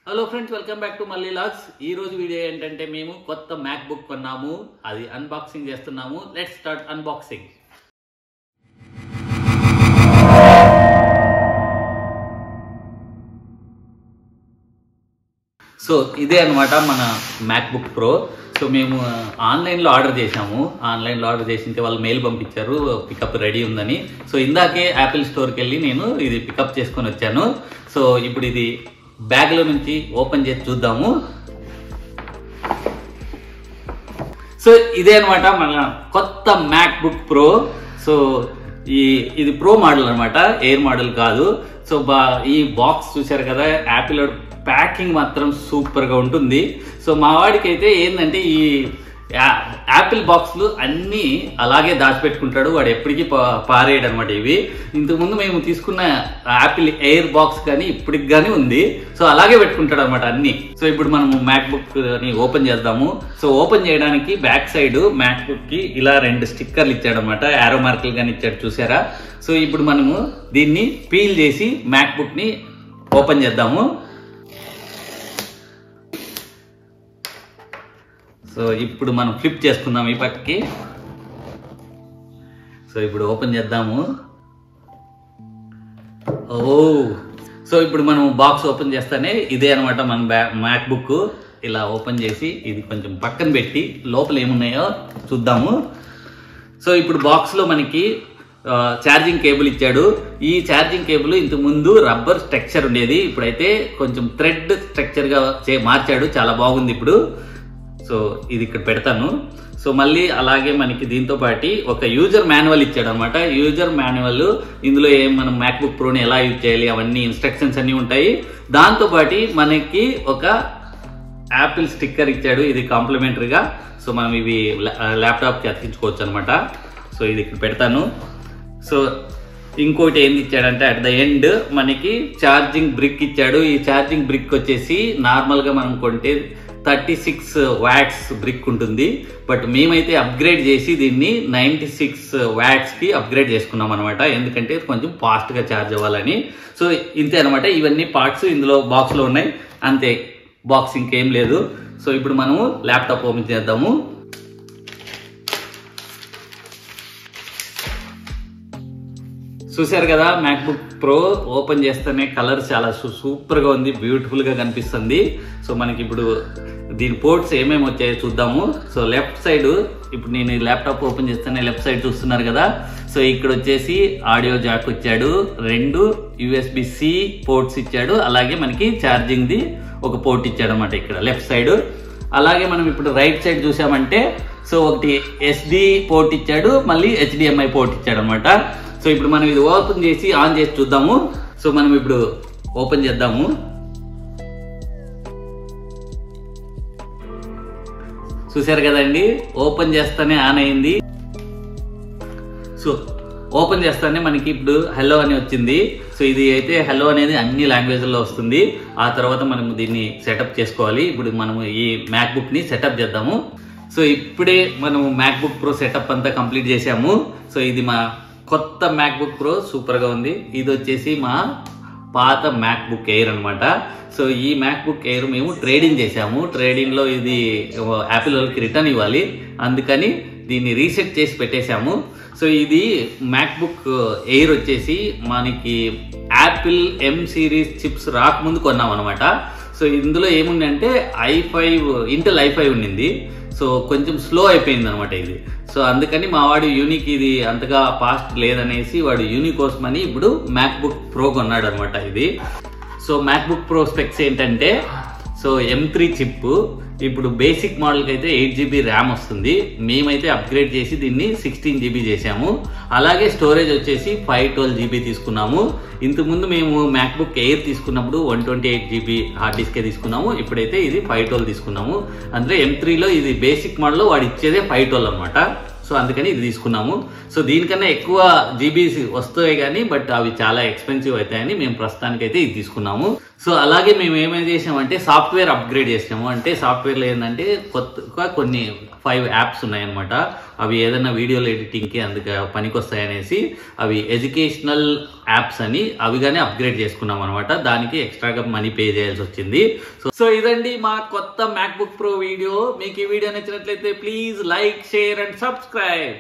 hello friends welcome back to మళ్ళీ logs ఈ రోజు వీడియో ఏంటంటే మేము కొత్త మ్యాక్ బుక్ కొన్నాము అది అన్బాక్సింగ్ చేస్తున్నాము లెట్స్ స్టార్ట్ అన్బాక్సింగ్ సో ఇదే అన్నమాట మన మ్యాక్ బుక్ ప్రో సో మేము ఆన్లైన్లో ఆర్డర్ చేశాము ఆన్లైన్లో ఆర్డర్ చేసింటే వాళ్ళు మెయిల్ పంపించారు పికప్ రెడీ ఉందని సో ఇందాకే యాపిల్ స్టోర్కి వెళ్ళి నేను ఇది పికప్ చేసుకొని వచ్చాను సో ఇప్పుడు ఇది బ్యాగ్లో నుంచి ఓపెన్ చేసి చూద్దాము సో ఇదే అనమాట మన కొత్త మ్యాక్ బుక్ ప్రో సో ఈ ఇది ప్రో మోడల్ అనమాట ఎయిర్ మోడల్ కాదు సో బా ఈ బాక్స్ చూశారు కదా యాపిల్ ప్యాకింగ్ మాత్రం సూపర్ గా ఉంటుంది సో మా వాడికి అయితే ఏంటంటే ఈ యా- యాపిల్ బాక్స్లు అన్నీ అలాగే దాచిపెట్టుకుంటాడు వాడు ఎప్పటికీ పా- పారేయడు అనమాట ఇవి ఇంతకుముందు మేము తీసుకున్న యాపిల్ ఎయిర్ బాక్స్ కానీ ఇప్పటికి కానీ ఉంది సో అలాగే పెట్టుకుంటాడు అనమాట అన్ని సో ఇప్పుడు మనము మ్యాక్ బుక్ ని ఓపెన్ చేద్దాము సో ఓపెన్ చేయడానికి బ్యాక్ సైడ్ మ్యాక్ బుక్ కి ఇలా రెండు స్టిక్కర్లు ఇచ్చాడు అనమాట యారో మార్కులు కానీ ఇచ్చాడు చూసారా సో ఇప్పుడు మనము దీన్ని పీల్ చేసి మ్యాక్ బుక్ ని ఓపెన్ చేద్దాము సో ఇప్పుడు మనం ఫ్లిప్ చేసుకుందాం ఈ పక్కకి సో ఇప్పుడు ఓపెన్ చేద్దాము ఓ సో ఇప్పుడు మనం బాక్స్ ఓపెన్ చేస్తానే ఇదే అనమాట మన బ్యా మ్యాక్ బుక్ ఇలా ఓపెన్ చేసి ఇది కొంచెం పక్కన పెట్టి లోపల ఏమున్నాయో చూద్దాము సో ఇప్పుడు బాక్స్ లో మనకి ఛార్జింగ్ కేబుల్ ఇచ్చాడు ఈ ఛార్జింగ్ కేబుల్ ఇంతకు ముందు రబ్బర్ స్ట్రక్చర్ ఉండేది ఇప్పుడైతే కొంచెం థ్రెడ్ స్ట్రక్చర్ గా చే- మార్చాడు చాలా బాగుంది ఇప్పుడు సో ఇది ఇక్కడ పెడతాను సో మళ్ళీ అలాగే మనకి దీంతో పాటి ఒక యూజర్ మాన్యువల్ ఇచ్చాడు అనమాట యూజర్ మాన్యువల్ ఇందులో ఏం మనం మ్యాక్బుక్ ప్రోని ఎలా యూజ్ చేయాలి అవన్నీ ఇన్స్ట్రక్షన్స్ అన్ని ఉంటాయి దాంతో పాటి మనకి ఒక యాపిల్ స్టిక్కర్ ఇచ్చాడు ఇది కాంప్లిమెంటరీగా సో మనం ఇవి ల్యాప్టాప్కి అతికించుకోవచ్చు అనమాట సో ఇది ఇక్కడ పెడతాను సో ఇంకోటి ఏంది ఇచ్చాడంటే అట్ ద ఎండ్ మనకి ఛార్జింగ్ బ్రిక్ ఇచ్చాడు ఈ ఛార్జింగ్ బ్రిక్ వచ్చేసి నార్మల్గా మనం కొంటే థర్టీ సిక్స్ వ్యాట్స్ బ్రిక్ ఉంటుంది బట్ మేమైతే అప్గ్రేడ్ చేసి దీన్ని నైంటీ సిక్స్ వ్యాట్స్కి అప్గ్రేడ్ చేసుకున్నాం అనమాట ఎందుకంటే కొంచెం ఫాస్ట్గా ఛార్జ్ అవ్వాలని సో ఇంతే అనమాట ఇవన్నీ పార్ట్స్ ఇందులో బాక్స్లో ఉన్నాయి అంతే బాక్స్ ఇంకేం లేదు సో ఇప్పుడు మనము ల్యాప్టాప్ ఓపెన్ చేద్దాము చూశారు కదా మ్యాక్బుక్ ప్రో ఓపెన్ చేస్తేనే కలర్ చాలా సు- సూపర్ గా ఉంది బ్యూటిఫుల్ గా కనిపిస్తుంది సో మనకి ఇప్పుడు దీని పోర్ట్స్ ఏమేమి వచ్చాయో చూద్దాము సో లెఫ్ట్ సైడ్ ఇప్పుడు నేను ఈ ల్యాప్టాప్ ఓపెన్ చేస్తేనే లెఫ్ట్ సైడ్ చూస్తున్నారు కదా సో ఇక్కడ వచ్చేసి ఆడియో జాక్ ఇచ్చాడు రెండు యూఎస్బి సి పోర్ట్స్ ఇచ్చాడు అలాగే మనకి ఛార్జింగ్ ది ఒక పోర్ట్ ఇచ్చాడు అనమాట ఇక్కడ లెఫ్ట్ సైడ్ అలాగే మనం ఇప్పుడు రైట్ సైడ్ చూసామంటే సో ఒకటి ఎస్డి పోర్ట్ ఇచ్చాడు మళ్ళీ హెచ్డిఎంఐ పోర్ట్ ఇచ్చాడు అనమాట సో ఇప్పుడు మనం ఇది ఓపెన్ చేసి ఆన్ చేసి చూద్దాము సో మనం ఇప్పుడు ఓపెన్ చేద్దాము చూశారు కదండి ఓపెన్ చేస్తానే ఆన్ అయింది సో ఓపెన్ చేస్తానే మనకి ఇప్పుడు హలో అని వచ్చింది సో ఇది అయితే హలో అనేది అన్ని లాంగ్వేజ్లో వస్తుంది ఆ తర్వాత మనం దీన్ని సెటప్ చేసుకోవాలి ఇప్పుడు మనము ఈ మ్యాక్ బుక్ ని సెటప్ చేద్దాము సో ఇప్పుడే మనము మ్యాక్ బుక్ ప్రో సెటప్ అంతా కంప్లీట్ చేసాము సో ఇది మా కొత్త మ్యాక్ బుక్ ప్రో సూపర్ గా ఉంది ఇది వచ్చేసి మా పాత మ్యాక్ బుక్ ఎయిర్ అనమాట సో ఈ మ్యాక్ బుక్ ఎయిర్ మేము ట్రేడింగ్ చేసాము ట్రేడింగ్ లో ఇది యాపిల్ వాళ్ళకి రిటర్న్ ఇవ్వాలి అందుకని దీన్ని రీసెట్ చేసి పెట్టేశాము సో ఇది మ్యాక్ బుక్ ఎయిర్ వచ్చేసి మనకి యాపిల్ ఎం సిరీస్ చిప్స్ రాకముందు కొన్నాం అనమాట సో ఇందులో ఏముందంటే i five Intel i five ఉండింది సో కొంచెం స్లో అయిపోయింది అనమాట ఇది సో అందుకని మా వాడు యూనిక్ ఇది అంతగా ఫాస్ట్ లేదనేసి వాడు యూనిక్ కోసమని ఇప్పుడు మ్యాక్ బుక్ ప్రో కొన్నాడు అనమాట ఇది so MacBook pro specs ఏంటంటే సో ఎం త్రీ చిప్ ఇప్పుడు బేసిక్ మోడల్కి అయితే ఎయిట్ జీబీ ర్యామ్ వస్తుంది మేమైతే అప్గ్రేడ్ చేసి దీన్ని సిక్స్టీన్ జీబీ చేసాము అలాగే స్టోరేజ్ వచ్చేసి ఫైవ్ ట్వెల్వ్ జీబీ తీసుకున్నాము ఇంతకుముందు మేము మ్యాక్బుక్ ఎయిర్ తీసుకున్నప్పుడు one twenty eight GB hard డిస్కే తీసుకున్నాము ఇప్పుడైతే ఇది ఫైవ్ ట్వెల్వ్ తీసుకున్నాము అంటే ఎం త్రీలో ఇది బేసిక్ మోడల్లో వాడు ఇచ్చేదే ఫైవ్ ట్వెల్వ్ అనమాట సో అందుకని ఇది తీసుకున్నాము సో దీనికన్నా ఎక్కువ జీబీస్ వస్తాయి కానీ బట్ అవి చాలా ఎక్స్పెన్సివ్ అవుతాయని మేము ప్రస్తుతానికైతే ఇది తీసుకున్నాము సో అలాగే మేము ఏమేమి చేసామంటే సాఫ్ట్వేర్ అప్గ్రేడ్ చేసాము అంటే సాఫ్ట్వేర్లో ఏంటంటే కొత్తగా కొన్ని ఫైవ్ యాప్స్ ఉన్నాయన్నమాట అవి ఏదైనా వీడియోలు ఎడిటింగ్కి అందుకు పనికొస్తాయనేసి అవి ఎడ్యుకేషనల్ యాప్స్ అని అవి కానీ అప్గ్రేడ్ చేసుకున్నాం అనమాట దానికి ఎక్స్ట్రాగా మనీ పే చేయాల్సి వచ్చింది సో సో ఇదండి మా కొత్త మ్యాక్బుక్ ప్రో వీడియో మీకు ఈ వీడియో నచ్చినట్లయితే please like share and subscribe